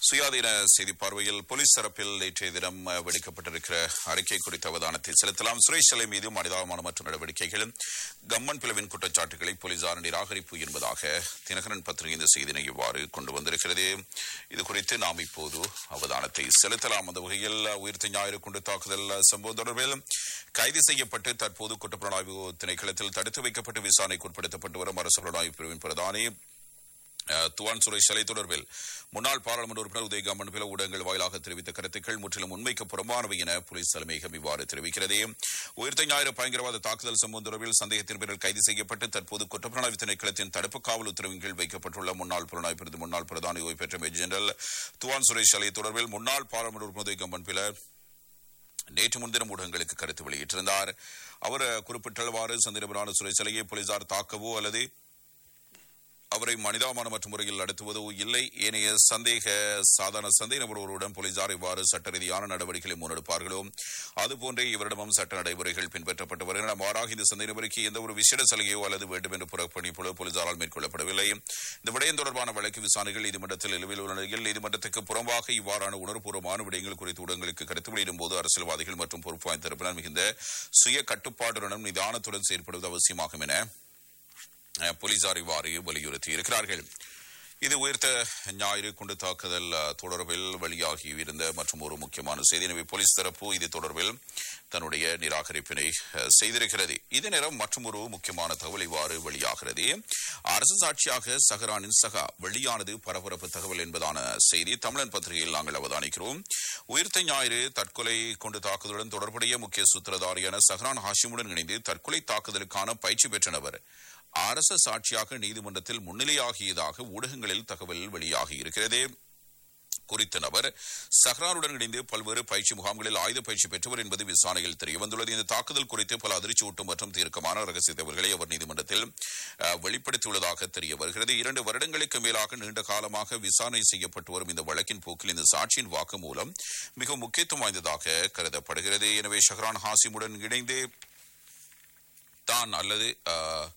சுயாதீன செய்தி பார்வையில் போலீஸ் தரப்பில் நேற்றைய தினம் அஹ், வெடிக்கப்பட்டிருக்கிற அறிக்கை குறித்த அவதானத்தை செலுத்தலாம் சுரேஷ் சிலை மீது மனிதாபமான மற்றும் நடவடிக்கைகள் கம்மன் பிளவின் குற்றச்சாட்டுகளை போலீசார் நிராகரிப்பு என்பதாக தினகரன் பத்திரிகை இந்த செய்தினை இவ்வாறு கொண்டு வந்திருக்கிறது இது குறித்து நாம் இப்போது அவதானத்தை செலுத்தலாம் அந்த வகையில் உயிர்த்த ஞாயிறு குண்டு தாக்குதல் சம்பவம் தொடர்பில் கைது செய்யப்பட்டு தற்போது குற்றப்புலனாய்வு திணைக்களத்தில் தடுத்து வைக்கப்பட்டு விசாரணைக்கு உட்படுத்தப்பட்டு வரும் அரசு புலனாய்வு பிரிவின் பிரதானி அஹ், துவான் சுரேஷ் சிலை தொடர்பில் முன்னாள் பாராளுமன்ற உறுப்பினர் உதயகாமன் பில ஊடகங்கள் வாயிலாக தெரிவித்த கருத்துக்கள் முற்றிலும் உண்மைக்கு புறம்பானவை என போலீஸ் தலைமையகம் இவ்வாறு தெரிவிக்கிறது உயிர்த்த ஞாயிறு பயங்கரவாத தாக்குதல் சம்பவம் தொடர்பில் சந்தேகத்தின் பேரில் கைது செய்யப்பட்டு தற்போது குற்றப்புலனாய்வு திணைக்களத்தின் தடுப்பு காவல் உத்தரவின் கீழ் வைக்கப்பட்டுள்ள முன்னாள் புலனாய்வு பிரதி முன்னாள் பிரதானி ஓய்வு பெற்ற மேஜர் ஜெனரல் துவான் சுரேஷ் சிலை தொடர்பில் முன்னாள் பாராளுமன்ற உறுப்பினர் உதயகாமன் பில நேற்று முன்தினம் ஊடகங்களுக்கு கருத்து வெளியிட்டிருந்தார் அவர் குறிப்பிட்டவாறு சந்தேகமான சுரேஷ் சிலையை போலீசார் தாக்கவோ அல்லது அவரை மனிதாபமானமற்ற முறையில் நடத்துவதோ இல்லை ஏனைய சந்தேக சாதாரண சந்தேக நபர் ஒருவருடன் போலீசார் இவ்வாறு சட்ட ரீதியான நடவடிக்கைகளை முன்னெடுப்பார்களோ அதுபோன்றே இவரிடமும் சட்ட நடைமுறைகள் பின்பற்றப்பட்டு வருகின்றன மாறாக இந்த சந்தேக நபருக்கு எந்த ஒரு விசேட சலுகையோ அல்லது வேண்டும் என்று புறப்பணிப்புகளோ போலீசாரால் மேற்கொள்ளப்படவில்லை இந்த விடயம் தொடர்பான வழக்கு விசாரணைகள் நீதிமன்றத்தில் நிலுவையில் உள்ள நிலையில் நீதிமன்றத்துக்கு புறம்பாக இவ்வாறான உணர்வுபூர்வமான விடயங்கள் குறித்து ஊடகங்களுக்கு கருத்து வெளியிடும் போது அரசியல்வாதிகள் மற்றும் பொறுப்பு வாய்ந்த தரப்பினர் மிகுந்த சுய கட்டுப்பாடுடனும் நிதானத்துடன் செயற்படுவது அவசியமாகும் என அஹ், போலீசார் இவ்வாறு வலியுறுத்தி இருக்கிறார்கள் இது உயர்த்த ஞாயிறு குண்டு தாக்குதல் அஹ், தொடர்பில் வெளியாகி இருந்த மற்றும் ஒரு முக்கியமான செய்தி எனவே போலீஸ் தரப்பு இது தொடர்பில் தன்னுடைய நிராகரிப்பினை அஹ், செய்திருக்கிறது இதே நேரம் மற்றும் ஒரு முக்கியமான தகவல் இவ்வாறு வெளியாகிறது அரசு சாட்சியாக சஹரானின் சகா வெளியானது பரபரப்பு தகவல் என்பதான செய்தி தமிழன் பத்திரிகையில் நாங்கள் அவதானிக்கிறோம் உயிர்த்த ஞாயிறு தற்கொலை கொண்டு தாக்குதலுடன் தொடர்புடைய முக்கிய சூத்திரதாரியான சஹரான் ஹாஷிமுடன் இணைந்து தற்கொலை தாக்குதலுக்கான பயிற்சி பெற்ற நபர் அரச சாட்சியாக நீதிமன்றத்தில் முன்னிலையாகியதாக ஊடகங்களில் தகவல் வெளியாகி இருக்கிறது குறித்த நபர் சஹ்ரானுடன் இணைந்து பல்வேறு பயிற்சி முகாம்களில் ஆயுத பயிற்சி பெற்றவர் என்பது விசாரணையில் தெரியவந்துள்ளது இந்த தாக்குதல் குறித்து பல அதிர்ச்சியூட்டும் மற்றும் தீர்க்கமான ரகசிய தகவல்களை அவர் நீதிமன்றத்தில் அஹ், வெளிப்படுத்தியுள்ளதாக தெரிய வருகிறது இரண்டு வருடங்களுக்கு மேலாக நீண்ட காலமாக விசாரணை செய்யப்பட்டு வரும் இந்த வழக்கின் போக்கில் இந்த சாட்சியின் வாக்குமூலம் மிக முக்கியத்துவம் வாய்ந்ததாக கருதப்படுகிறது எனவே ஷஹ்ரான் ஹாசிமுடன் இணைந்து தான் அல்லது அஹ்,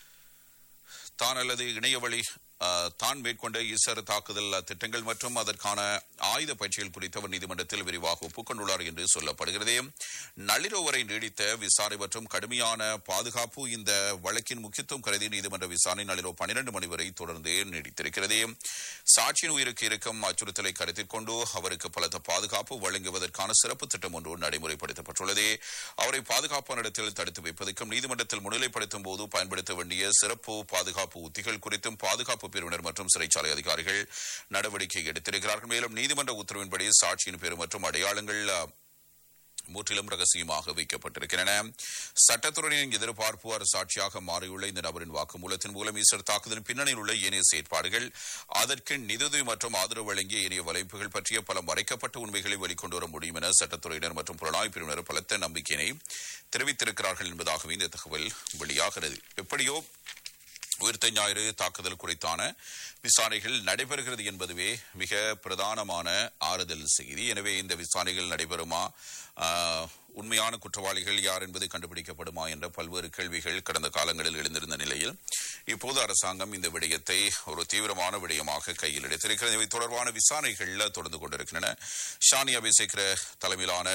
தான் அல்லது இணையவழி அஹ், தான் மேற்கொண்ட ஈசர் தாக்குதல் திட்டங்கள் மற்றும் அதற்கான ஆயுத பயிற்சிகள் குறித்து அவர் நீதிமன்றத்தில் விரிவாக ஒப்புக்கொண்டுள்ளார் என்று சொல்லப்படுகிறது நள்ளிரவு வரை நீடித்த விசாரணை மற்றும் கடுமையான பாதுகாப்பு இந்த வழக்கின் முக்கியத்துவம் கருதி நீதிமன்ற விசாரணை நள்ளிரவு பன்னிரண்டு மணி வரை தொடர்ந்து நீடித்திருக்கிறது சாட்சியின் உயிருக்கு இருக்கும் அச்சுறுத்தலை கருத்தில் கொண்டு அவருக்கு பலத்த பாதுகாப்பு வழங்குவதற்கான சிறப்பு திட்டம் ஒன்று நடைமுறைப்படுத்தப்பட்டுள்ளது அவரை பாதுகாப்பான இடத்தில் தடுத்து வைப்பதற்கும் நீதிமன்றத்தில் முன்னிலைப்படுத்தும் போது பயன்படுத்த வேண்டிய சிறப்பு பாதுகாப்பு உத்திகள் குறித்தும் பாதுகாப்பு பிரிவினர் மற்றும் சிறைச்சாலை அதிகாரிகள் நடவடிக்கை எடுத்திருக்கிறார்கள் மேலும் நீதிமன்ற உத்தரவின்படி சாட்சியின் பேர் மற்றும் அடையாளங்கள் அஹ், முற்றிலும் ரகசியமாக வைக்கப்பட்டிருக்கின்றன சட்டத்துறையின் எதிர்பார்ப்பு அரசு சாட்சியாக மாறியுள்ள இந்த நபரின் வாக்குமூலத்தின் மூலம் ஈஸ்டர் தாக்குதலின் பின்னணியில் உள்ள ஏனைய செயற்பாடுகள் அதற்கு நிதியுதவி மற்றும் ஆதரவு வழங்கிய ஏனைய வலைப்புகள் பற்றிய பல மறைக்கப்பட்ட உண்மைகளை வெளிக்கொண்டு வர முடியும் என சட்டத்துறையினர் மற்றும் புலனாய்வு பிரிவினர் பலத்த நம்பிக்கையினை தெரிவித்திருக்கிறார்கள் என்பதாகவே இந்த தகவல் வெளியாகிறது எப்படியோ உயிர்த்த ஞாயிறு தாக்குதல் குறித்தான விசாரணைகள் நடைபெறுகிறது என்பதுவே மிக பிரதானமான ஆறுதல் செய்தி எனவே இந்த விசாரணைகள் நடைபெறுமா ஆஹ், உண்மையான குற்றவாளிகள் யார் என்பது கண்டுபிடிக்கப்படுமா என்ற பல்வேறு கேள்விகள் கடந்த காலங்களில் எழுந்திருந்த நிலையில் இப்போது அரசாங்கம் இந்த விடயத்தை ஒரு தீவிரமான விடயமாக கையில் எடுத்திருக்கிறது இவை தொடர்பான விசாரணைகள் தொடர்ந்து கொண்டிருக்கின்றன ஷானி அபிஷேகர தலைமையிலான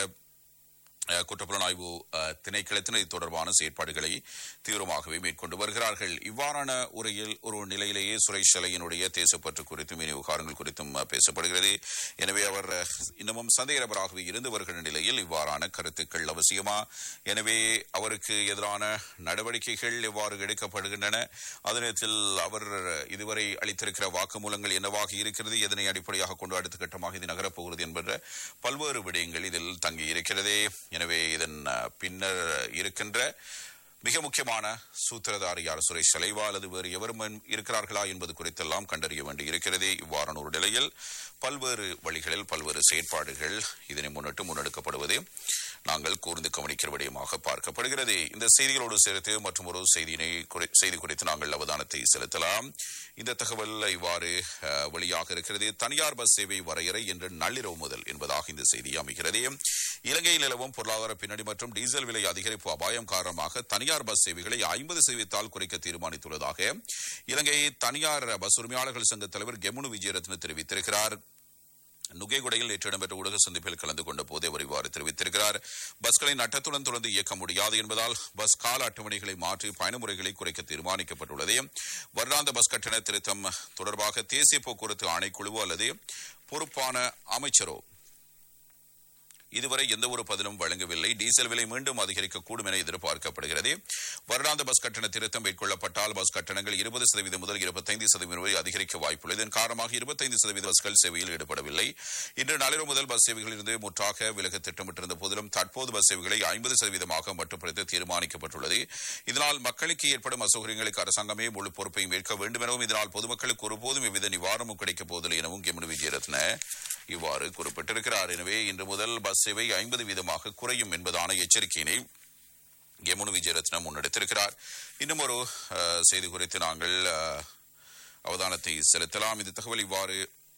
அஹ், குற்றப்புலனாய்வு அஹ், திணைக்களத்தினர் இது தொடர்பான செயற்பாடுகளை தீவிரமாகவே மேற்கொண்டு வருகிறார்கள் இவ்வாறான உரையில் ஒரு நிலையிலேயே சுரேஷ் சலையினுடைய தேசப்பற்று குறித்தும் இனி விவகாரங்கள் குறித்தும் அஹ், பேசப்படுகிறது எனவே அவர் அஹ், இன்னமும் சந்தேக நபராகவே இருந்து வருகிற நிலையில் இவ்வாறான கருத்துக்கள் அவசியமா எனவே அவருக்கு எதிரான நடவடிக்கைகள் எவ்வாறு எடுக்கப்படுகின்றன அதே நேரத்தில் அவர் இதுவரை அளித்திருக்கிற வாக்குமூலங்கள் என்னவாக இருக்கிறது எதனை அடிப்படையாக கொண்டு அடுத்த கட்டமாக இது நகரப் போகிறது என்பன்ற பல்வேறு விடயங்கள் இதில் தங்கி இருக்கிறதே எனவே இதன் அஹ், பின்னர் இருக்கின்ற மிக முக்கியமான சூத்திரதாரி யார் சுரேஷ் சலைவா அல்லது வேறு எவரும் என்- இருக்கிறார்களா என்பது குறித்தெல்லாம் கண்டறிய வேண்டி இருக்கிறது இவ்வாறான ஒரு நிலையில் பல்வேறு வழிகளில் பல்வேறு செயற்பாடுகள் இதனை முன்னிட்டு முன்னெடுக்கப்படுவது நாங்கள் கூர்ந்து கவனிக்கிற விடயமாக பார்க்கப்படுகிறது இந்த செய்திகளோடு சேர்த்து மற்றும் ஒரு செய்தியினை குறி- செய்தி குறித்து நாங்கள் அவதானத்தை செலுத்தலாம் இந்த தகவல் இவ்வாறு அஹ், வெளியாக இருக்கிறது தனியார் பஸ் சேவை வரையறை என்று நள்ளிரவு முதல் என்பதாக இந்த செய்தி அமைகிறது இலங்கையில் நிலவும் பொருளாதார பின்னணி மற்றும் டீசல் விலை அதிகரிப்பு அபாயம் காரணமாக தனியார் பஸ் சேவைகளை ஐம்பது சதவீதத்தால் குறைக்க தீர்மானித்துள்ளதாக இலங்கை தனியார் பஸ் உரிமையாளர்கள் சங்க தலைவர் கெமுனு விஜயரத்ன தெரிவித்திருக்கிறார் நுகேகுடையில் நேற்று இடம்பெற்ற ஊடக சந்திப்பில் கலந்து கொண்ட போது அவர் இவ்வாறு தெரிவித்திருக்கிறார் பஸ்களை நட்டத்துடன் தொடர்ந்து இயக்க முடியாது என்பதால் பஸ் கால அட்டவணைகளை மாற்றி பயண முறைகளை குறைக்க தீர்மானிக்கப்பட்டுள்ளது வருடாந்த பஸ் கட்டண திருத்தம் தொடர்பாக தேசிய போக்குவரத்து ஆணைக்குழுவோ அல்லது பொறுப்பான அமைச்சரோ இதுவரை எந்த ஒரு பதிலும் வழங்கவில்லை டீசல் விலை மீண்டும் அதிகரிக்கக்கூடும் என எதிர்பார்க்கப்படுகிறது வருடாந்த பஸ் கட்டண திருத்தம் மேற்கொள்ளப்பட்டால் பஸ் கட்டணங்கள் இருபது சதவீதம் முதல் இருபத்தைந்து சதவீதம் வரை அதிகரிக்க வாய்ப்புள்ளது இதன் காரணமாக இருபத்தைந்து சதவீத பஸ்கள் சேவையில் ஈடுபடவில்லை இன்று நள்ளிரவு முதல் பஸ் சேவைகளிலிருந்து முற்றாக விலக திட்டமிட்டிருந்த போதிலும் தற்போது பஸ் சேவைகளை ஐம்பது சதவீதமாக மட்டுப்படுத்த தீர்மானிக்கப்பட்டுள்ளது இதனால் மக்களுக்கு ஏற்படும் அசௌகரியங்களுக்கு அரசாங்கமே முழு பொறுப்பையும் ஏற்க வேண்டும் எனவும் இதனால் பொதுமக்களுக்கு ஒருபோதும் எவ்வித நிவாரணமும் கிடைக்கப் போவதில்லை எனவும் கெமனு விஜயரத்ன இவ்வாறு குறிப்பிட்டிருக்கிறார் எனவே இன்று முதல் பஸ் சேவை ஐம்பது வீதமாக குறையும் என்பதான எச்சரிக்கையினை யமுனு விஜயரத்னம் முன்னெடுத்திருக்கிறார் இன்னும் ஒரு அஹ், செய்தி குறித்து நாங்கள் அஹ், அவதானத்தை செலுத்தலாம் இந்த தகவல் இவ்வாறு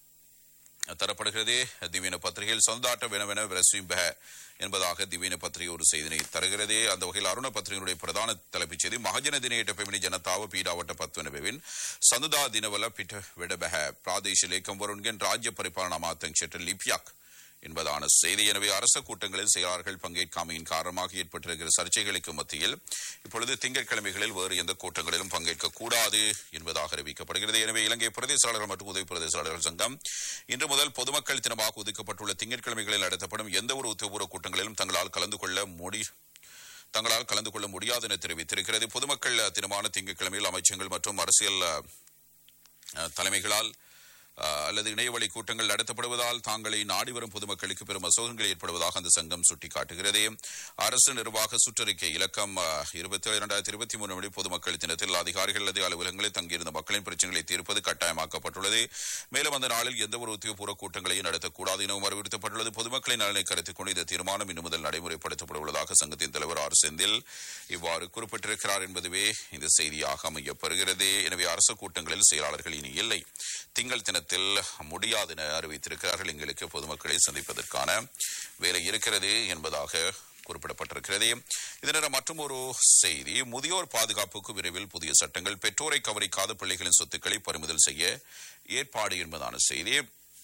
தரப்படுகிறது திவீன பத்திரிகையில் சொந்தாட்ட வெனவென விரசிம்பக என்பதாக திவீன பத்திரிகை ஒரு செய்தினை தருகிறது அந்த வகையில் அருண பத்திரிகையினுடைய பிரதான தலைப்புச் செய்தி மகஜன தினேட்ட பெமினி ஜனதாவ பீடாவட்ட பத்வன பெவின் சந்துதா தினவல பிட்ட விடபக பிராதேಶ லேக்கம் வருண்கன் ராஜ்ய பரிபாலன அமாத்தங் ஷெட்டர் லிப்யாக் என்பதான செய்தி எனவே அரச கூட்டங்களில் செயலாளர்கள் பங்கேற்காமையின் காரணமாக ஏற்பட்டிருக்கிற சர்ச்சைகளுக்கு மத்தியில் இப்பொழுது திங்கட்கிழமைகளில் வேறு எந்த கூட்டங்களிலும் பங்கேற்க கூடாது என்பதாக அறிவிக்கப்படுகிறது எனவே இலங்கை பிரதேசாளர்கள் மற்றும் உதவி பிரதேசாளர்கள் சங்கம் இன்று முதல் பொதுமக்கள் தினமாக ஒதுக்கப்பட்டுள்ள திங்கட்கிழமைகளில் நடத்தப்படும் எந்த ஒரு உத்தியோகபூர்வ கூட்டங்களிலும் தங்களால் கலந்து கொள்ள முடி தங்களால் கலந்து கொள்ள முடியாது என தெரிவித்திருக்கிறது பொதுமக்கள் தினமான திங்கட்கிழமையில் அமைச்சங்கள் மற்றும் அரசியல் அஹ், தலைமைகளால் அஹ், அல்லது இணையவழி கூட்டங்கள் நடத்தப்படுவதால் தாங்களை நாடி வரும் பொதுமக்களுக்கு பெரும் அசோகங்கள் ஏற்படுவதாக அந்த சங்கம் சுட்டிக்காட்டுகிறது அரசு நிர்வாக சுற்றறிக்கை இலக்கம் இருபத்தி ஏழு இரண்டாயிரத்தி இருபத்தி மூணு மணி பொதுமக்கள் தினத்தில் அதிகாரிகள் அல்லது அலுவலகங்களில் தங்கியிருந்த மக்களின் பிரச்சனைகளை தீர்ப்பது கட்டாயமாக்கப்பட்டுள்ளது மேலும் அந்த நாளில் எந்த ஒரு உத்தியோகபூர்வ கூட்டங்களையும் நடத்தக்கூடாது எனவும் அறிவுறுத்தப்பட்டுள்ளது பொதுமக்களின் நலனை கருத்தில் கொண்டு இந்த தீர்மானம் இன்னும் முதல் நடைமுறைப்படுத்தப்பட உள்ளதாக சங்கத்தின் தலைவர் ஆர் செந்தில் இவ்வாறு குறிப்பிட்டிருக்கிறார் என்பதுவே இந்த செய்தியாக அமையப்பெறுகிறது எனவே அரசு கூட்டங்களில் செயலாளர்கள் இனி இல்லை திங்கள் தினத்தில் முடியாது என அறிவித்திருக்கிறார்கள் எங்களுக்கு பொதுமக்களை சந்திப்பதற்கான வேலை இருக்கிறது என்பதாக குறிப்பிடப்பட்டிருக்கிறது இதனிடம் மற்றும் ஒரு செய்தி முதியோர் பாதுகாப்புக்கு விரைவில் புதிய சட்டங்கள் பெற்றோரை கவனிக்காத பிள்ளைகளின் சொத்துக்களை பறிமுதல் செய்ய ஏற்பாடு என்பதான செய்தி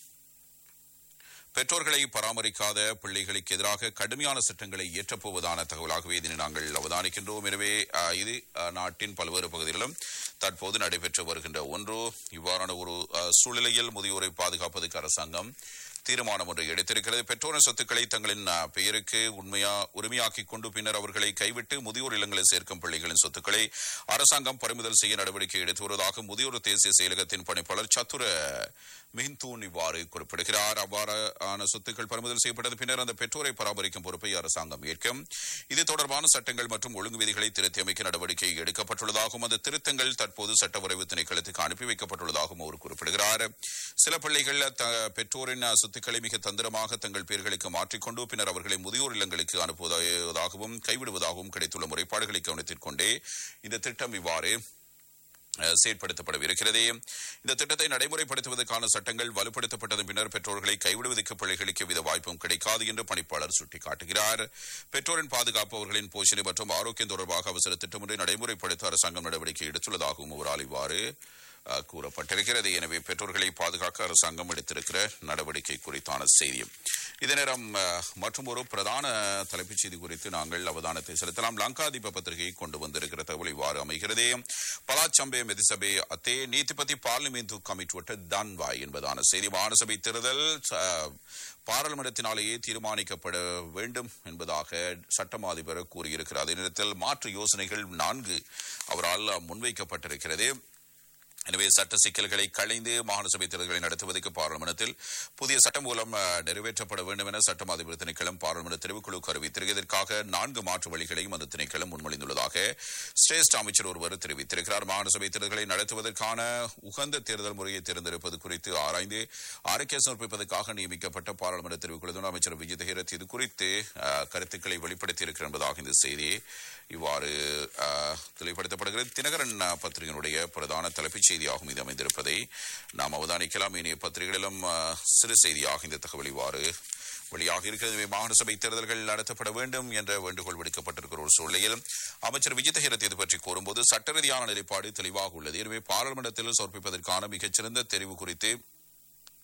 பெற்றோர்களை பராமரிக்காத பிள்ளைகளுக்கு எதிராக கடுமையான சட்டங்களை இயற்றப்போவதான தகவலாகவே இதனை நாங்கள் அவதானிக்கின்றோம் எனவே அஹ், இது அஹ், நாட்டின் பல்வேறு பகுதிகளிலும் தற்போது நடைபெற்று வருகின்ற ஒன்று இவ்வாறான ஒரு அஹ், சூழ்நிலையில் முதியோரை பாதுகாப்பதற்கு அரசாங்கம் தீர்மானம் ஒன்றை எடுத்திருக்கிறது பெற்றோரின் சொத்துக்களை தங்களின் அஹ், பெயருக்கு உண்மையா உரிமையாக்கிக் கொண்டு பின்னர் அவர்களை கைவிட்டு முதியோர் இல்லங்களில் சேர்க்கும் பிள்ளைகளின் சொத்துக்களை அரசாங்கம் பறிமுதல் செய்ய நடவடிக்கை எடுத்து வருவதாக முதியோர் தேசிய செயலகத்தின் பணிப்பாளர் சத்துர மின்தூன் இவ்வாறு குறிப்பிடுகிறார் அவ்வாறான சொத்துக்கள் பறிமுதல் செய்யப்பட்டது பின்னர் அந்த பெற்றோரை பராமரிக்கும் பொறுப்பை அரசாங்கம் ஏற்கும் இது தொடர்பான சட்டங்கள் மற்றும் ஒழுங்கு விதிகளை திருத்தி அமைக்க நடவடிக்கை எடுக்கப்பட்டுள்ளதாகவும் அந்த திருத்தங்கள் தற்போது சட்ட வரைவு திணைக்களத்துக்கு அனுப்பி வைக்கப்பட்டுள்ளதாகவும் அவர் குறிப்பிடுகிறார் சில பிள்ளைகள் த- பெற்றோரின் சொத்துக்களை மிக தந்திரமாக தங்கள் பெயர்களுக்கு மாற்றிக்கொண்டு பின்னர் அவர்களை முதியோர் இல்லங்களுக்கு அனுப்புவதாகவும் கைவிடுவதாகவும் கிடைத்துள்ள முறைப்பாடுகளை கவனத்தில் கொண்டே இந்த திட்டம் இவ்வாறு அஹ், செயற்படுத்தப்படவிருக்கிறது இந்த திட்டத்தை நடைமுறைப்படுத்துவதற்கான சட்டங்கள் வலுப்படுத்தப்பட்டதன் பின்னர் பெற்றோர்களை கைவிடுவதற்கு பிள்ளைகளுக்கு எவ்வித வாய்ப்பும் கிடைக்காது என்று பணிப்பாளர் சுட்டிக்காட்டுகிறார் பெற்றோரின் பாதுகாப்பு அவர்களின் போஷணை மற்றும் ஆரோக்கியம் தொடர்பாக அவசர திட்டம் ஒன்றை நடைமுறைப்படுத்த அரசாங்கம் நடவடிக்கை எடுத்துள்ளதாகவும் அவரால் இவ்வாறு அஹ், கூறப்பட்டிருக்கிறது எனவே பெற்றோர்களை பாதுகாக்க அரசாங்கம் எடுத்திருக்கிற நடவடிக்கை குறித்தான செய்தி இதே நேரம் மற்றும் ஒரு பிரதான தலைப்புச் செய்தி குறித்து நாங்கள் அவதானத்தை செலுத்தலாம் லங்காதீப பத்திரிகை கொண்டு வந்திருக்கிற தகவல் இவ்வாறு அமைகிறது பலாச்சம்பே மெதிசபே அத்தே நீதிபதி பார்லிமெண்ட் கமிட்டுவட்ட தன்வாய் என்பதான செய்தி மாநசபை தேர்தல் அஹ், பாராளுமன்றத்தினாலேயே தீர்மானிக்கப்பட வேண்டும் என்பதாக சட்டமா அதிபர் கூறியிருக்கிறார் அதே நேரத்தில் மாற்று யோசனைகள் நான்கு அவரால் முன்வைக்கப்பட்டிருக்கிறது எனவே சட்ட சிக்கல்களை களைந்து மாகாண சபை தேர்தல்களை நடத்துவதற்கு பாராளுமன்றத்தில் புதிய சட்டம் மூலம் அஹ், நிறைவேற்றப்பட வேண்டும் என சட்டம் அதிபர் திணைக்களம் பாராளுமன்ற தெரிவுக்குழு அறிவித்திருக்கிறது இதற்காக நான்கு மாற்று வழிகளையும் அந்த திணைக்களம் முன்மொழிந்துள்ளதாக சிரேஷ்ட அமைச்சர் ஒருவர் தெரிவித்திருக்கிறார் மாகாண சபை தேர்தல்களை நடத்துவதற்கான உகந்த தேர்தல் முறையை தேர்ந்தெடுப்பது குறித்து ஆராய்ந்து அறிக்கை சமர்ப்பிப்பதற்காக நியமிக்கப்பட்ட பாராளுமன்ற தெரிவுக்குழு அமைச்சர் விஜய் ஹேரத் இது குறித்து அஹ், கருத்துக்களை வெளிப்படுத்தியிருக்கிறார் என்பதாக இந்த செய்தி இவ்வாறு அஹ், தெளிவுபடுத்தப்படுகிறது தினகரன் அஹ், பத்திரிகையினுடைய பிரதான தலைப்புச் செய்தியாகும் இது அமைந்திருப்பதை நாம் அவதானிக்கலாம் இனிய பத்திரிகைகளிலும் அஹ், சிறு செய்தியாக இந்த தகவல் இவ்வாறு வெளியாக இருக்கிறது எனவே மாகாண சபை தேர்தல்கள் நடத்தப்பட வேண்டும் என்ற வேண்டுகோள் விடுக்கப்பட்டிருக்கிற ஒரு சூழ்நிலையில் அமைச்சர் விஜித் ஹிரத் இது பற்றி கூறும்போது சட்ட ரீதியான நிலைப்பாடு தெளிவாக உள்ளது எனவே பாராளுமன்றத்தில் சமர்ப்பிப்பதற்கான மிகச்சிறந்த தெரிவு குறித்து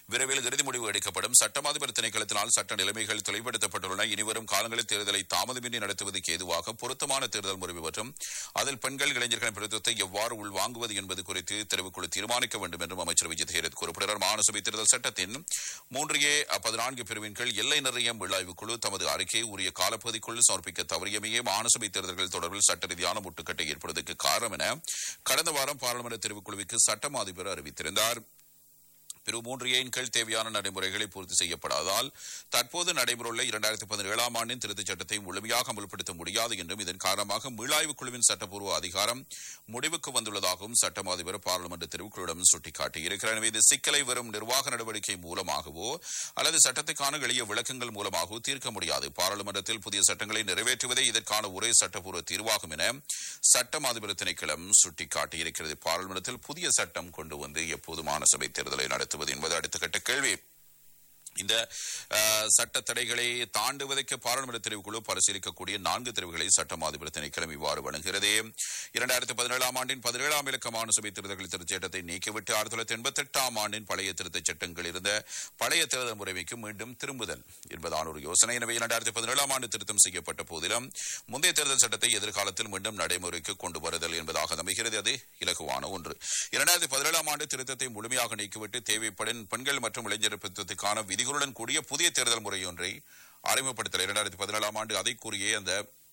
விரைவில் இறுதி முடிவு எடுக்கப்படும் சட்டமாதிபர் திணைக்களத்தினால் சட்ட நிலைமைகள் தெளிவுபடுத்தப்பட்டுள்ளன இனிவரும் காலங்களில் தேர்தலை தாமதமின்றி நடத்துவதற்கு ஏதுவாக பொருத்தமான தேர்தல் முறை மற்றும் அதில் பெண்கள் இளைஞர்களின் பிரதித்துவத்தை எவ்வாறு உள்வாங்குவது என்பது குறித்து தெரிவுக்குழு தீர்மானிக்க வேண்டும் என்றும் அமைச்சர் விஜய் தேரத் குறிப்பிட்டார் மாநசபை தேர்தல் சட்டத்தின் மூன்று ஏ பதினான்கு பிரிவின் கீழ் எல்லை நிர்ணயம் விழாய்வு குழு தமது அறிக்கையை உரிய காலப்பகுதிக்குள் சமர்ப்பிக்க தவறியமையே மாநசபை தேர்தல்கள் தொடர்பில் சட்ட ரீதியான முட்டுக்கட்டை ஏற்படுவதற்கு காரணம் என கடந்த வாரம் பாராளுமன்ற தெரிவுக்குழுவிற்கு சட்டம் அதிபர் அறிவித்திருந்தார் பிரிவு மூன்று ஏன் கீழ் தேவையான நடைமுறைகளை பூர்த்தி செய்யப்படாதால் தற்போது நடைமுறையுள்ள இரண்டாயிரத்தி பதினேழாம் ஆண்டின் திருத்தச் சட்டத்தை முழுமையாக அமல்படுத்த முடியாது என்றும் இதன் காரணமாக மீளாய்வு குழுவின் சட்டப்பூர்வ அதிகாரம் முடிவுக்கு வந்துள்ளதாகவும் சட்டம் அதிபர் பாராளுமன்ற தெரிவுக்குழுவிடம் சுட்டிக்காட்டியிருக்கிறார் எனவே இந்த சிக்கலை வரும் நிர்வாக நடவடிக்கை மூலமாகவோ அல்லது சட்டத்துக்கான எளிய விளக்கங்கள் மூலமாகவோ தீர்க்க முடியாது பாராளுமன்றத்தில் புதிய சட்டங்களை நிறைவேற்றுவதே இதற்கான ஒரே சட்டப்பூர்வ தீர்வாகும் என சட்டம் அதிபர் திணைக்களம் சுட்டிக்காட்டியிருக்கிறது பாராளுமன்றத்தில் புதிய சட்டம் கொண்டு வந்து எப்போது மாநசபை தேர்தலை நடத்துவது என்பது அடுத்த கட்ட கேள்வி இந்த அஹ், சட்ட தடைகளை தாண்டுவதற்கு பாராளுமன்ற தெரிவுக்குழு பரிசீலிக்கக்கூடிய நான்கு தெரிவுகளை சட்ட மாதிபர் திணைக்களம் இவ்வாறு வழங்குகிறது இரண்டாயிரத்தி பதினேழாம் ஆண்டின் பதினேழாம் இலக்க மாநிலசபை தேர்தல்கள் திருத்தச் சட்டத்தை நீக்கிவிட்டு ஆயிரத்தி தொள்ளாயிரத்தி எண்பத்தி எட்டாம் ஆண்டின் பழைய திருத்தச் சட்டங்கள் இருந்த பழைய தேர்தல் முறைமைக்கு மீண்டும் திரும்புதல் என்பதான ஒரு யோசனை எனவே இரண்டாயிரத்தி பதினேழாம் ஆண்டு திருத்தம் செய்யப்பட்ட போதிலும் முந்தைய தேர்தல் சட்டத்தை எதிர்காலத்தில் மீண்டும் நடைமுறைக்கு கொண்டு வருதல் என்பதாக அமைகிறது அது இலகுவான ஒன்று இரண்டாயிரத்தி பதினேழாம் ஆண்டு திருத்தத்தை முழுமையாக நீக்கிவிட்டு தேவைப்படும் பெண்கள் மற்றும் இளைஞர் பிரதித்துவத்துக்கான விதிகளுடன் கூடிய புதிய தேர்தல் முறை ஒன்றை அறிமுகப்படுத்தல் இரண்டாயிரத்தி பதினேழாம் ஆண்டு அதை கூறிய அந்த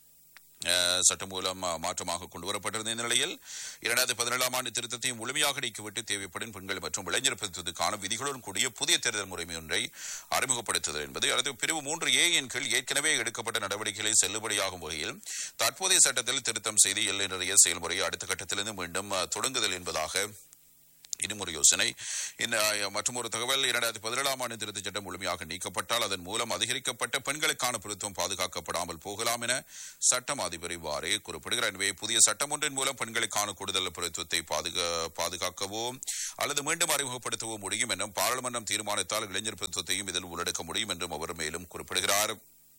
அஹ், சட்டம் மூலம் அஹ், மாற்றமாக கொண்டு வரப்பட்டிருந்த இந்த நிலையில் இரண்டாயிரத்தி பதினேழாம் ஆண்டு திருத்தத்தை முழுமையாக நீக்கிவிட்டு தேவைப்படும் பெண்கள் மற்றும் இளைஞர் பிரதித்துவத்துக்கான விதிகளுடன் கூடிய புதிய தேர்தல் முறைமை ஒன்றை அறிமுகப்படுத்துதல் என்பது அடுத்து பிரிவு மூன்று ஏ இன் கீழ் ஏற்கனவே எடுக்கப்பட்ட நடவடிக்கைகளை செல்லுபடியாகும் வகையில் தற்போதைய சட்டத்தில் திருத்தம் செய்து எல்லை நிறைய செயல்முறையை அடுத்த கட்டத்திலிருந்து மீண்டும் அஹ், தொடங்குதல் என்பதாக இன்னும் ஒரு யோசனை இந்த மற்றும் ஒரு தகவல் இரண்டாயிரத்தி பதினேழாம் ஆண்டு திருத்தச் சட்டம் முழுமையாக நீக்கப்பட்டால் அதன் மூலம் அதிகரிக்கப்பட்ட பெண்களுக்கான பிரதித்துவம் பாதுகாக்கப்படாமல் போகலாம் என சட்டம் அதிபர் இவ்வாறு குறிப்பிடுகிறார் எனவே புதிய சட்டம் ஒன்றின் மூலம் பெண்களுக்கான கூடுதல் பிரதித்துவத்தை பாதுகா பாதுகாக்கவோ அல்லது மீண்டும் அறிமுகப்படுத்தவோ முடியும் என்றும் பாராளுமன்றம் தீர்மானித்தால் இளைஞர் பிரதித்துவத்தையும் இதில் உள்ளடக்க முடியும் என்றும் அவர் மேலும் குறிப்பிடுகிறார்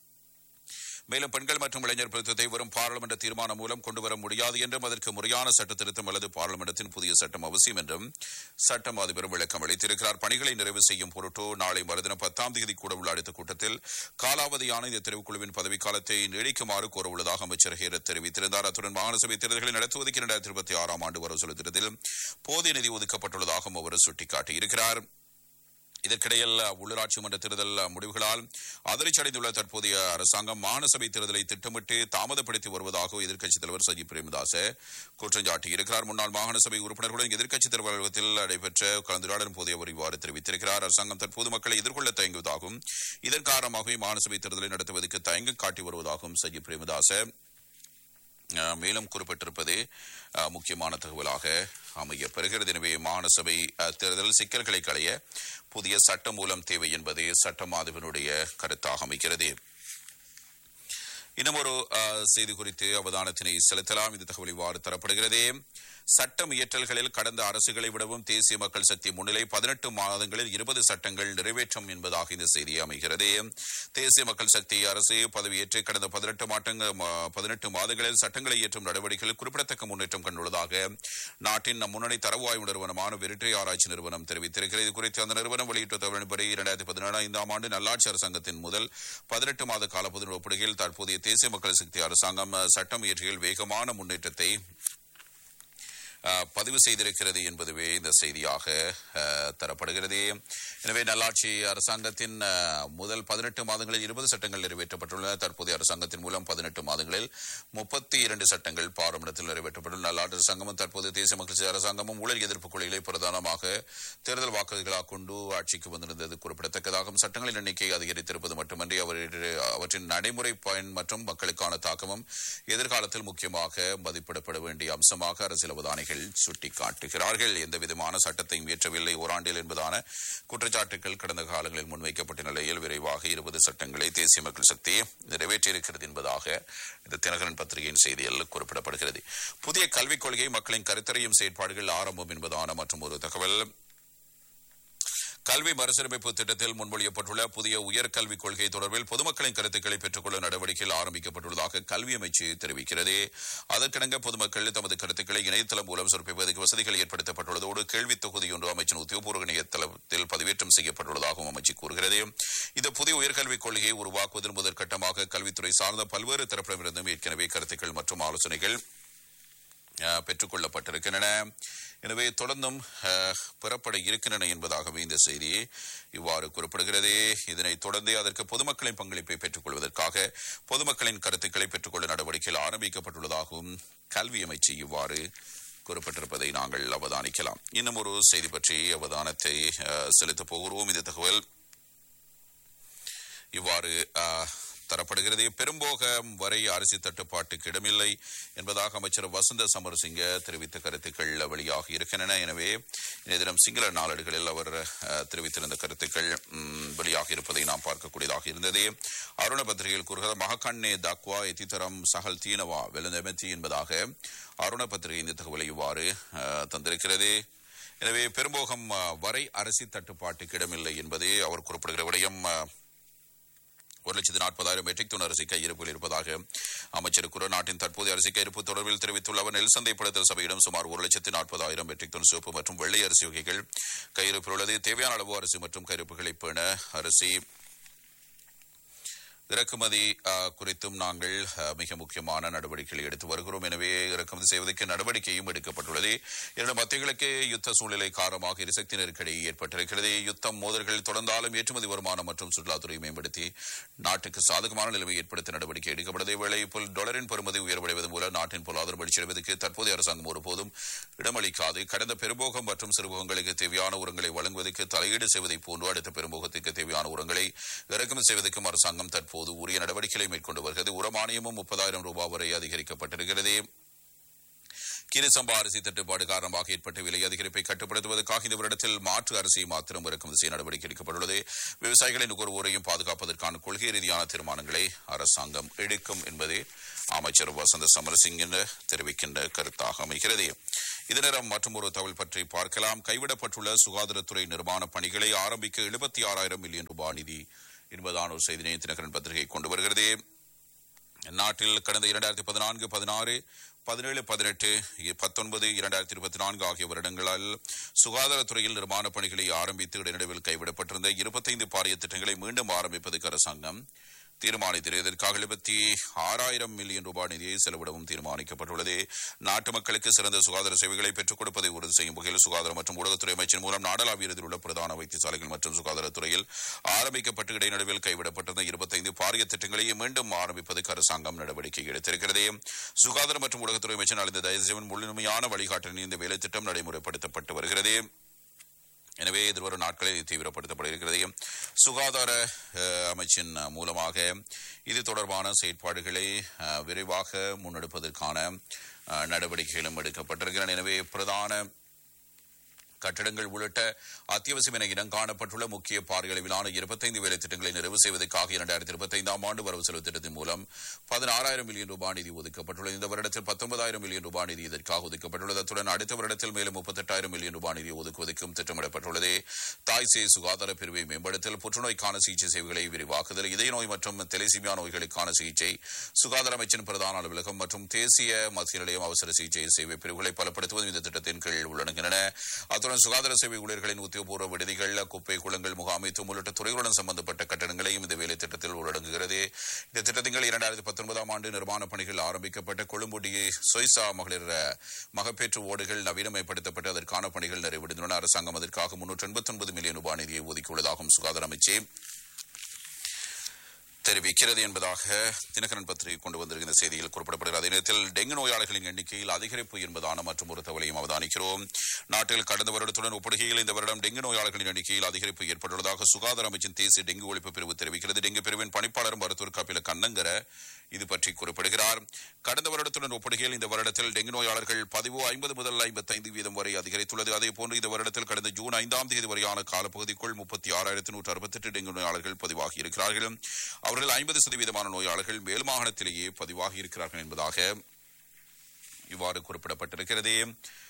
மேலும் பெண்கள் மற்றும் இளைஞர் பிரதித்துவத்தை வரும் பாராளுமன்ற தீர்மானம் மூலம் கொண்டு வர முடியாது என்றும் அதற்கு முறையான சட்ட திருத்தம் அல்லது பாராளுமன்றத்தின் புதிய சட்டம் அவசியம் என்றும் சட்டம் அதிபர் விளக்கம் அளித்திருக்கிறார் பணிகளை நிறைவு செய்யும் பொருட்டோ நாளை மறுதினம் பத்தாம் தேதி கூட உள்ள அடுத்த கூட்டத்தில் காலாவதியான இந்த தெரிவுக்குழுவின் பதவிக்காலத்தை நீடிக்குமாறு கோரவுள்ளதாக அமைச்சர் ஹேரத் தெரிவித்திருந்தார் அத்துடன் மாகாணசபை தேர்தல்களை நடத்துவதற்கு இரண்டாயிரத்தி இருபத்தி ஆறாம் ஆண்டு வரவு செலுத்தினதில் போதிய நிதி ஒதுக்கப்பட்டுள்ளதாகவும் அவர் சுட்டிக்காட்டியிருக்கிறார் இதற்கிடையில் உள்ளூராட்சி மன்ற தேர்தல் முடிவுகளால் அதிர்ச்சியடைந்துள்ள தற்போதைய அரசாங்கம் மாநசபை தேர்தலை திட்டமிட்டு தாமதப்படுத்தி வருவதாக எதிர்க்கட்சித் தலைவர் சஜி பிரேமதாச குற்றம் சாட்டியிருக்கிறார் முன்னாள் மாகாண சபை உறுப்பினர்களுடன் எதிர்க்கட்சித் தலைவர் அலுவலகத்தில் நடைபெற்ற கலந்துரையாடலின் போது அவர் இவ்வாறு தெரிவித்திருக்கிறார் அரசாங்கம் தற்போது மக்களை எதிர்கொள்ள தயங்குவதாகவும் இதன் காரணமாகவே மாநசபை தேர்தலை நடத்துவதற்கு தயங்கம் காட்டி வருவதாகவும் சஜி பிரேமதாச அஹ், மேலும் குறிப்பிட்டிருப்பது அஹ், முக்கியமான தகவலாக அமைய பெறுகிறது எனவே மாநசபை அஹ், தேர்தல் சிக்கல்களை களைய புதிய சட்டம் மூலம் தேவை என்பதே சட்டமாதவனுடைய கருத்தாக அமைகிறது இன்னும் ஒரு அஹ், செய்தி குறித்து அவதானத்தினை செலுத்தலாம் இந்த தகவல் இவ்வாறு தரப்படுகிறது சட்டம் இயற்றல்களில் கடந்த அரசுகளை விடவும் தேசிய மக்கள் சக்தி முன்னிலை பதினெட்டு மாதங்களில் இருபது சட்டங்கள் நிறைவேற்றும் என்பதாக இந்த செய்தி அமைகிறது தேசிய மக்கள் சக்தி அரசு பதவியேற்று கடந்த பதினெட்டு மாட்டங்க பதினெட்டு மாதங்களில் சட்டங்களை இயற்றும் நடவடிக்கைகளில் குறிப்பிடத்தக்க முன்னேற்றம் கண்டுள்ளதாக நாட்டின் முன்னணி தரவு ஆய்வு நிறுவனமான வெரிட்டரி ஆராய்ச்சி நிறுவனம் தெரிவித்திருக்கிறது இது குறித்து அந்த நிறுவனம் வெளியிட்ட தகவலின்படி இரண்டாயிரத்தி பதினேழாம் ஆண்டு நல்லாட்சி அரசாங்கத்தின் முதல் பதினெட்டு மாத காலப்பகுதியின் ஒப்பிடுகையில் தற்போதைய தேசிய மக்கள் சக்தி அரசாங்கம் அஹ், சட்டம் இயற்றியில் வேகமான முன்னேற்றத்தை அஹ், பதிவு செய்திருக்கிறது என்பதுவே இந்த செய்தியாக அஹ், தரப்படுகிறது எனவே நல்லாட்சி அரசாங்கத்தின் அஹ், முதல் பதினெட்டு மாதங்களில் இருபது சட்டங்கள் நிறைவேற்றப்பட்டுள்ளன தற்போதைய அரசாங்கத்தின் மூலம் பதினெட்டு மாதங்களில் முப்பத்தி இரண்டு சட்டங்கள் பாராளுமன்றத்தில் நிறைவேற்றப்பட்டுள்ளன நல்லாட்சி அரசாங்கமும் தற்போது தேசிய மக்கள் கட்சி அரசாங்கமும் ஊழல் எதிர்ப்பு கொள்கைகளை பிரதானமாக தேர்தல் வாக்குறுதிகளாக கொண்டு ஆட்சிக்கு வந்திருந்தது குறிப்பிடத்தக்கதாகும் சட்டங்களின் எண்ணிக்கை அதிகரித்திருப்பது மட்டுமன்றி அவர் அவற்றின் நடைமுறை பயன் மற்றும் மக்களுக்கான தாக்கமும் எதிர்காலத்தில் முக்கியமாக மதிப்பிடப்பட வேண்டிய அம்சமாக அரசியல் அவதானிகள் சுட்டிக்காட்டுகிறார்கள் எந்த விதமான சட்டத்தையும் இயற்றவில்லை ஓராண்டில் என்பதான குற்றச்சாட்டுகள் கடந்த காலங்களில் முன்வைக்கப்பட்ட நிலையில் விரைவாக இருபது சட்டங்களை தேசிய மக்கள் சக்தி நிறைவேற்றியிருக்கிறது என்பதாக இந்த தினகரன் பத்திரிகையின் செய்தியில் குறிப்பிடப்படுகிறது புதிய கல்விக் கொள்கை மக்களின் கருத்தறையும் செயற்பாடுகள் ஆரம்பம் என்பதான மற்றும் ஒரு தகவல் கல்வி மறுசீரமைப்பு திட்டத்தில் முன்மொழியப்பட்டுள்ள புதிய உயர்கல்விக் கொள்கை தொடர்பில் பொதுமக்களின் கருத்துக்களை பெற்றுக்கொள்ள நடவடிக்கைகள் ஆரம்பிக்கப்பட்டுள்ளதாக கல்வி அமைச்சு தெரிவிக்கிறது அதற்கிணங்க பொதுமக்கள் தமது கருத்துக்களை இணையதளம் மூலம் சமர்ப்பிப்பதற்கு வசதிகள் ஏற்படுத்தப்பட்டுள்ளதோடு கேள்வி தொகுதி ஒன்று அமைச்சின் உத்தியோகபூர்வ இணையதளத்தில் பதிவேற்றம் செய்யப்பட்டுள்ளதாகவும் அமைச்சு கூறுகிறது இந்த புதிய உயர்கல்விக் கொள்கையை உருவாக்குவதன் முதற்கட்டமாக கல்வித்துறை சார்ந்த பல்வேறு தரப்பிடமிருந்தும் ஏற்கனவே கருத்துக்கள் மற்றும் ஆலோசனைகள் அஹ், பெற்றுக் கொள்ளப்பட்டிருக்கின்றன எனவே தொடர்ந்தும் அஹ், பெறப்பட இருக்கின்றன என்பதாகவே இந்த செய்தி இவ்வாறு குறிப்பிடுகிறது இதனைத் தொடர்ந்து அதற்கு பொதுமக்களின் பங்களிப்பை பெற்றுக் கொள்வதற்காக பொதுமக்களின் கருத்துக்களை பெற்றுக்கொள்ள நடவடிக்கைகள் ஆரம்பிக்கப்பட்டுள்ளதாகவும் கல்வி அமைச்சு இவ்வாறு குறிப்பிட்டிருப்பதை நாங்கள் அவதானிக்கலாம் இன்னும் ஒரு செய்தி பற்றி அவதானத்தை அஹ், செலுத்தப் போகிறோம் இந்த தகவல் இவ்வாறு அஹ், தரப்படுகிறது பெரும்போகம் வரை அரிசி தட்டுப்பாட்டுக்கு இடமில்லை என்பதாக அமைச்சர் வசந்த சமரசிங்க தெரிவித்த கருத்துக்கள் வெளியாகி இருக்கின்றன எனவே இன்றைய தினம் சிங்கள நாளேடுகளில் அவர் அஹ், தெரிவித்திருந்த கருத்துக்கள் ம், வெளியாகி இருப்பதை நாம் பார்க்கக்கூடியதாக இருந்தது அருண பத்திரிகையில் கூறுகிறது மகக்கண்ணே தக்வா எத்தித்தரம் சகல் தீனவா வெளுந்தமெத்தி என்பதாக அருண பத்திரிகை இந்த தகவலை இவ்வாறு அஹ், தந்திருக்கிறது எனவே பெரும்போகம் அஹ், வரை அரிசி தட்டுப்பாட்டுக்கு இடமில்லை என்பதே அவர் குறிப்பிடுகிற விடயம் அஹ், ஒரு லட்சத்து நாற்பதாயிரம் மெட்ரிக் டன் அரிசி கையிருப்பில் இருப்பதாக அமைச்சர் குர நாட்டின் தற்போதைய அரிசி கையிருப்பு தொடர்பில் தெரிவித்துள்ள அவர் நெல் சந்தைப்படுத்தல் சபையிடம் சுமார் ஒரு லட்சத்து நாற்பதாயிரம் மெட்ரிக் டன் சிவப்பு மற்றும் வெள்ளை அரிசி வகைகள் கையிருப்பில் உள்ளது தேவையான அளவு அரிசி மற்றும் கையிருப்புகளை பேண அரிசி இறக்குமதி அஹ், குறித்தும் நாங்கள் அஹ், மிக முக்கியமான நடவடிக்கைகளை எடுத்து வருகிறோம் எனவே இறக்குமதி செய்வதற்கு நடவடிக்கையும் எடுக்கப்பட்டுள்ளது இரண்டு மத்தியங்களுக்கு யுத்த சூழ்நிலை காரணமாக எரிசக்தி நெருக்கடி ஏற்பட்டிருக்கிறது யுத்தம் மோதல்கள் தொடர்ந்தாலும் ஏற்றுமதி வருமானம் மற்றும் சுற்றுலாத்துறை மேம்படுத்தி நாட்டுக்கு சாதகமான நிலைமை ஏற்படுத்த நடவடிக்கை எடுக்கப்பட்டது வேளை போல் டாலரின் பெறுமதி உயர்வடைவது மூலம் நாட்டின் பொருளாதாரம் வீழ்ச்சியடைவதற்கு தற்போதைய அரசாங்கம் ஒருபோதும் இடமளிக்காது கடந்த பெரும்போகம் மற்றும் சிறுபோகங்களுக்கு தேவையான உரங்களை வழங்குவதற்கு தலையீடு செய்வதை போன்று அடுத்த பெரும்போகத்திற்கு தேவையான உரங்களை இறக்குமதி செய்வதற்கும் அரசாங்கம் தற்போது உரிய நடவடிக்கைகளை மேற்கொண்டு வருகிறது உரமானியமும் முப்பதாயிரம் ரூபாய் வரை அதிகரிக்கப்பட்டிருக்கிறது கிரிசம்பா அரிசி தட்டுப்பாடு காரணமாக ஏற்பட்ட விலை அதிகரிப்பை கட்டுப்படுத்துவதற்காக இந்த வருடத்தில் மாற்று அரிசியை மாத்திரம் இறக்குமதி செய்ய நடவடிக்கை எடுக்கப்பட்டுள்ளது விவசாயிகளின் நுகர்வோரையும் பாதுகாப்பதற்கான கொள்கை ரீதியான தீர்மானங்களை அரசாங்கம் எடுக்கும் என்பதே அமைச்சர் வசந்த சமரசிங் என்று தெரிவிக்கின்ற கருத்தாக அமைகிறது இதனிடம் மற்றும் ஒரு தகவல் பற்றி பார்க்கலாம் கைவிடப்பட்டுள்ள சுகாதாரத்துறை நிர்மாண பணிகளை ஆரம்பிக்க எழுபத்தி ஆறாயிரம் மில்லியன் ரூபாய் நிதி என்பதான ஒரு செய்தினை தினகரன் பத்திரிகை கொண்டு வருகிறது நாட்டில் கடந்த இரண்டாயிரத்தி பதினான்கு பதினாறு பதினேழு பதினெட்டு பத்தொன்பது இரண்டாயிரத்தி இருபத்தி நான்கு ஆகிய வருடங்களால் சுகாதாரத்துறையில் நிர்மாண பணிகளை ஆரம்பித்து இடைநடுவில் கைவிடப்பட்டிருந்த இருபத்தைந்து பாரிய திட்டங்களை மீண்டும் ஆரம்பிப்பதற்கு அரசாங்கம் தீர்மானித்தது இதற்காக எழுபத்தி ஆறாயிரம் மில்லியன் ரூபாய் நிதியை செலவிடவும் தீர்மானிக்கப்பட்டுள்ளது நாட்டு மக்களுக்கு சிறந்த சுகாதார சேவைகளை பெற்றுக் கொடுப்பதை உறுதி செய்யும் வகையில் சுகாதார மற்றும் ஊடகத்துறை அமைச்சின் மூலம் நாடளாவியதில் உள்ள பிரதான வைத்தியசாலைகள் மற்றும் சுகாதாரத்துறையில் ஆரம்பிக்கப்பட்டு இடைநடுவில் கைவிடப்பட்டிருந்த இருபத்தைந்து பாரிய திட்டங்களை மீண்டும் ஆரம்பிப்பதற்கு அரசாங்கம் நடவடிக்கை எடுத்திருக்கிறது சுகாதார மற்றும் ஊடகத்துறை அமைச்சர் நலிந்த தயசிவன் முழுமையான வழிகாட்டலில் இந்த வேலை திட்டம் நடைமுறைப்படுத்தப்பட்டு வருகிறது எனவே எதிர்வரும் நாட்களில் இது தீவிரப்படுத்தப்பட இருக்கிறது சுகாதார அஹ், அமைச்சின் மூலமாக இது தொடர்பான செயற்பாடுகளை அஹ், விரைவாக முன்னெடுப்பதற்கான அஹ், நடவடிக்கைகளும் எடுக்கப்பட்டிருக்கின்றன எனவே பிரதான கட்டடங்கள் உள்ளிட்ட அத்தியாவசியம் என இடம் காணப்பட்டுள்ள முக்கிய பாரியளவிலான இருபத்தைந்து வேலை திட்டங்களை நிறைவு செய்வதற்காக இரண்டாயிரத்தி இருபத்தைந்தாம் ஆண்டு வரவு செலவு திட்டத்தின் மூலம் பதினாறாயிரம் மில்லியன் ரூபாய் நிதி ஒதுக்கப்பட்டுள்ளது இந்த வருடத்தில் பத்தொன்பதாயிரம் மில்லியன் ரூபாய் நிதி இதற்காக ஒதுக்கப்பட்டுள்ளது அத்துடன் அடுத்த வருடத்தில் மேலும் முப்பத்தெட்டாயிரம் மில்லியன் ரூபாய் நிதி ஒதுக்குவதற்கும் திட்டமிடப்பட்டுள்ளது தாய் சேய் சுகாதார பிரிவை மேம்படுத்தல் புற்றுநோய்க்கான சிகிச்சை சேவைகளை விரிவாக்குதல் இதய நோய் மற்றும் தெலிசிமியா நோய்களுக்கான சிகிச்சை சுகாதார அமைச்சின் பிரதான அலுவலகம் மற்றும் தேசிய மத்திய நிலையம் அவசர சிகிச்சை சேவை பிரிவுகளை பலப்படுத்துவதும் இந்த திட்டத்தின் கீழ் உள்ளடங்குகின்றன அத்துடன் சுகாதார சேவை ஊழியர்களின் உத்தியோகபூர்வ விடுதிகள் குப்பை குளங்கள் முகாமைத்துவம் உள்ளிட்ட துறைகளுடன் சம்பந்தப்பட்ட கட்டணங்களையும் இந்த வேலை திட்டத்தில் உள்ளடங்குகிறது இந்த திட்டத்தின் கீழ் இரண்டாயிரத்தி பத்தொன்பதாம் ஆண்டு நிர்மாண பணிகள் ஆரம்பிக்கப்பட்ட கொழும்புடி சொய்சா மகளிர் மகப்பேற்று ஓடுகள் நவீனமயப்படுத்தப்பட்டு அதற்கான பணிகள் நிறைவடைந்துள்ளன அரசாங்கம் அதற்காக முன்னூற்று எண்பத்தி ஒன்பது மில்லியன் ரூபாய் நிதியை ஒதுக்கியுள்ளதாகவும் சுகாதார அமைச்சே தெரிவிக்கிறது என்பதாக தினகரன் பத்திரிகை கொண்டு வந்திருக்கிற செய்தியில் குறிப்பிடப்படுகிறது அதே நேரத்தில் டெங்கு நோயாளர்களின் எண்ணிக்கையில் அதிகரிப்பு என்பதான மற்றும் ஒரு தகவலையும் அவதானிக்கிறோம் நாட்டில் கடந்த வருடத்துடன் ஒப்பிடுகையில் இந்த வருடம் டெங்கு நோயாளர்களின் எண்ணிக்கையில் அதிகரிப்பு ஏற்பட்டுள்ளதாக சுகாதார அமைச்சின் தேசிய டெங்கு ஒழிப்பு பிரிவு தெரிவிக்கிறது டெங்கு பிரிவின் பணிப்பாளர் மருத்துவர் கபில கண்ணங்கர இது பற்றி குறிப்பிடுகிறார் கடந்த வருடத்துடன் ஒப்பிடுகையில் இந்த வருடத்தில் டெங்கு நோயாளர்கள் பதிவு ஐம்பது முதல் ஐம்பத்தைந்து வீதம் வரை அதிகரித்துள்ளது அதேபோன்று இந்த வருடத்தில் கடந்த ஜூன் ஐந்தாம் தேதி வரையான காலப்பகுதிக்குள் முப்பத்தி ஆறாயிரத்து நூற்று அறுபத்தெட்டு டெங்கு நோயாளர்கள் பதிவாகி இருக்கிறார்கள் அவர்கள் ஐம்பது சதவீதமான நோயாளர்கள் மேல் மாகாணத்திலேயே பதிவாகி இருக்கிறார்கள் என்பதாக இவ்வாறு குறிப்பிடப்பட்டிருக்கிறது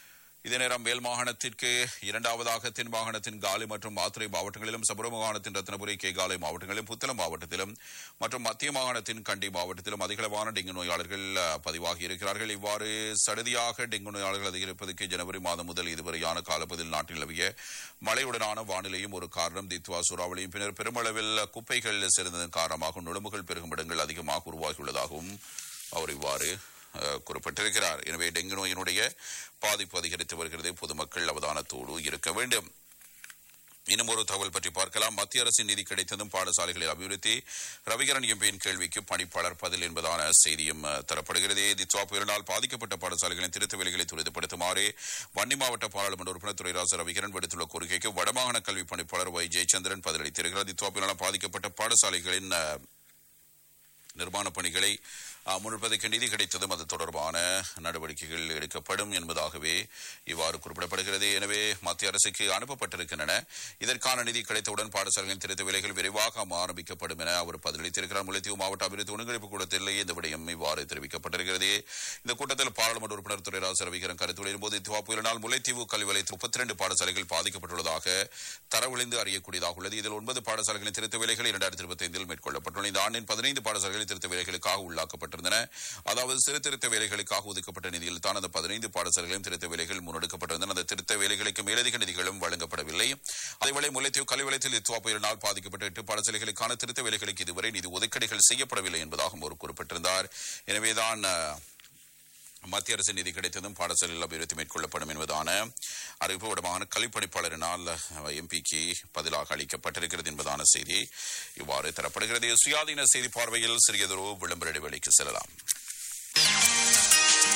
இதே நேரம் மேல் மாகாணத்திற்கு இரண்டாவதாக தென் மாகாணத்தின் காலி மற்றும் மாத்துரை மாவட்டங்களிலும் சபர மாகாணத்தின் ரத்னபுரி கேகாலை மாவட்டங்களிலும் புத்தளம் மாவட்டத்திலும் மற்றும் மத்திய மாகாணத்தின் கண்டி மாவட்டத்திலும் அதிகளவான டெங்கு நோயாளர்கள் அஹ், பதிவாகி இருக்கிறார்கள் இவ்வாறு சடுதியாக டெங்கு நோயாளர்கள் அதிகரிப்பதற்கு ஜனவரி மாதம் முதல் இதுவரையான காலப்பதில் நாட்டில் நிலவிய மழையுடனான வானிலையும் ஒரு காரணம் தித்வா சூறாவளியும் பின்னர் பெருமளவில் குப்பைகள் சேர்ந்ததன் காரணமாக நுழம்புகள் பெருகும் இடங்கள் அதிகமாக உருவாகியுள்ளதாகவும் அவர் இவ்வாறு அஹ், குறிப்பிட்டிருக்கிறார் எனவே டெங்கு நோயினுடைய பாதிப்பு அதிகரித்து வருகிறது பொதுமக்கள் அவதானத்தோடு இருக்க வேண்டும் இன்னும் ஒரு தகவல் பற்றி பார்க்கலாம் மத்திய அரசின் நிதி கிடைத்ததும் பாடசாலைகளில் அபிவிருத்தி ரவிகரன் எம்பியின் கேள்விக்கு பணிப்பாளர் பதில் என்பதான செய்தியும் அஹ், தரப்படுகிறது தித்வா புயலினால் பாதிக்கப்பட்ட பாடசாலைகளின் திருத்த வேலைகளை துரிதப்படுத்துமாறு வன்னி மாவட்ட பாராளுமன்ற உறுப்பினர் துறைராச ரவிகரன் விடுத்துள்ள கோரிக்கைக்கு வடமாகாண கல்வி பணிப்பாளர் ஒய் ஜெயச்சந்திரன் பதிலளித்திருக்கிறார் தித்வா புயலினால் பாதிக்கப்பட்ட பாடசாலைகளின் அஹ், நிர்மாணப் பணிகளை அஹ், முன்னெடுப்பதற்கு நிதி கிடைத்ததும் அது தொடர்பான நடவடிக்கைகள் எடுக்கப்படும் என்பதாகவே இவ்வாறு குறிப்பிடப்படுகிறது எனவே மத்திய அரசுக்கு அனுப்பப்பட்டிருக்கின்றன இதற்கான நிதி கிடைத்தவுடன் பாடசாலைகளின் திருத்த வேலைகள் விரைவாக ஆரம்பிக்கப்படும் என அவர் பதிலளித்திருக்கிறார் முல்லைத்தீவு மாவட்ட அபிவிருத்தி ஒருங்கிணைப்பு கூட்டத்திலேயே இந்த விடயம் இவ்வாறு தெரிவிக்கப்பட்டிருக்கிறது இந்த கூட்டத்தில் பாராளுமன்ற உறுப்பினர் துறைராச ரவிகரன் கருத்துரையின் போது திவா புயலினால் முல்லைத்தீவு கல்வி வலயத்தில் முப்பத்தி ரெண்டு பாடசாலைகள் பாதிக்கப்பட்டுள்ளதாக தரவிழிந்து அறியக்கூடியதாக உள்ளது இதில் ஒன்பது பாடசாலைகளின் திருத்த வேலைகள் இரண்டாயிரத்தி இருபத்தி ஐந்தில் மேற்கொள்ளப்பட்டுள்ளன இந்த ஆண்டின் பதினைந்து பாடசாலைகளில் திருத்த வேலைகளுக்காக உள்ளாக்கப்பட்டிருந்தன அதாவது சிறு திருத்த வேலைகளுக்காக ஒதுக்கப்பட்ட நிதியில் தான் அந்த பதினைந்து பாடசாலைகளின் திருத்த வேலைகள் முன்னெடுக்கப்பட்டிருந்தன அந்த திருத்த வேலைகளுக்கு மேலதிக நிதிகளும் வழங்கப்படவில்லை அதேவேளை முல்லைத்தீவு கல்வி வலயத்தில் இத்வா புயலினால் பாதிக்கப்பட்ட எட்டு பாடசாலைகளுக்கான திருத்த வேலைகளுக்கு இதுவரை நிதி ஒதுக்கீடுகள் செய்யப்படவில்லை என்பதாகவும் அவர் குறிப்பிட்டிருந்தார் எனவேதான் அஹ், மத்திய அரசு நிதி கிடைத்ததும் பாடசாலையில் அபிவிருத்தி மேற்கொள்ளப்படும் என்பதான அறிவிப்பு வடமான கல்விப்பணிப்பாளரினால் எம்பிக்கு பதிலாக அளிக்கப்பட்டிருக்கிறது என்பதான செய்தி இவ்வாறு தரப்படுகிறது சுயாதீன செய்தி பார்வையில் சிறியதொரு விளம்பர இடைவெளிக்கு செல்லலாம்